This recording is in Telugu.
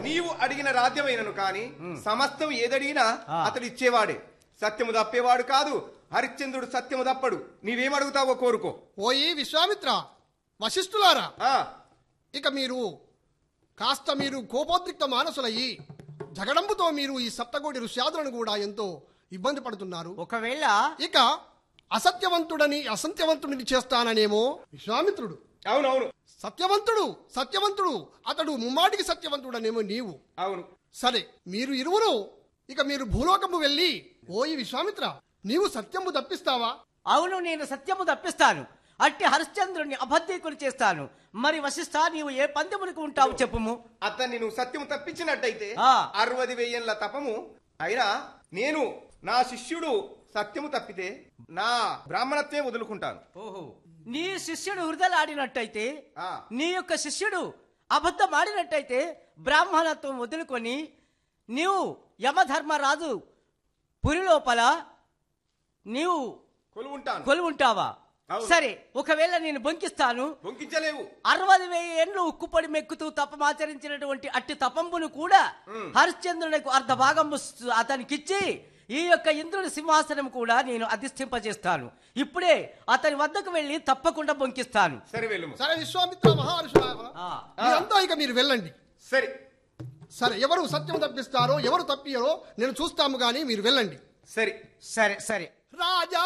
నీవు అడిగిన రాజ్యమైనను కాని సమస్తం ఏదడిగినా అతడు ఇచ్చేవాడే సత్యము తప్పేవాడు కాదు హరిశ్చంద్రుడు సత్యము తప్పడు నీవేం అడుగుతావో కోరుకో ఓయి విశ్వామిత్ర వశిష్ఠులారా ఆ ఇక మీరు కాస్త మీరు కోపోద్రిక్త మానసులయ్యి జగడంబుతో మీరు ఈ సప్తకోటి ఋష్యాదులను కూడా ఎంతో ఇబ్బంది పడుతున్నారు ఒకవేళ ఇక అసత్యవంతుడని అసత్యవంతుడిని చేస్తాననేమో విశ్వామిత్రుడు అవునవును సత్యవంతుడు సత్యవంతుడు అతడు ముమ్మాటికి సత్యవంతుడనేమో నీవు అవును సరే మీరు ఇరువురు ఇక మీరు భూలోకము వెళ్ళి ఓయి విశ్వామిత్ర నీవు సత్యము తప్పిస్తావా అవును నేను సత్యము తప్పిస్తాను అట్టి హరిశ్చంద్రుని అబద్ధీకులు చేస్తాను మరి వశిష్ఠ నీవు ఏ పందెమునికి ఉంటావు చెప్పుము అతన్ని నువ్వు సత్యము తప్పించినట్టయితే ఆ. అరవది వెయ్యేళ్ల తపము అయినా నేను నా శిష్యుడు సత్యము తప్పితే నా బ్రాహ్మణత్వే వదులుకుంటాను ఓహో నీ శిష్యుడు హృదయలాడినట్టయితే ఆ. నీ యొక్క శిష్యుడు అబద్ధం ఆడినట్టయితే బ్రాహ్మణత్వం వదులుకొని నీవు యమధర్మరాజు పురి లోపల నీవు కొలువుంటాను కొలువుంటావా అవును. సరే ఒకవేళ నేను బొంకిస్తాను బొంకించలేవు అరవై వెయ్యి ఏండ్లు ఉక్కుపడి మెక్కుతూ తపమాచరించినటువంటి అట్టి తపంబును కూడా హరిశ్చంద్రునికి అర్ధ భాగం అతనికిచ్చి ఈ యొక్క ఇంద్రుడి సింహాసనం కూడా నేను అధిష్ఠింపజేస్తాను ఇప్పుడే అతని వద్దకు వెళ్ళి తప్పకుండా బొంకిస్తాను సరే వెళ్ళము సరే విశ్వామిత్ర మహర్షులారా ఆ. మీరంతా ఇక మీరు వెళ్ళండి సరే సరే ఎవరు సత్యం తప్పిస్తారో ఎవరు తప్పియరో నేను చూస్తాము గాని మీరు వెళ్ళండి సరే సరే సరే రాజా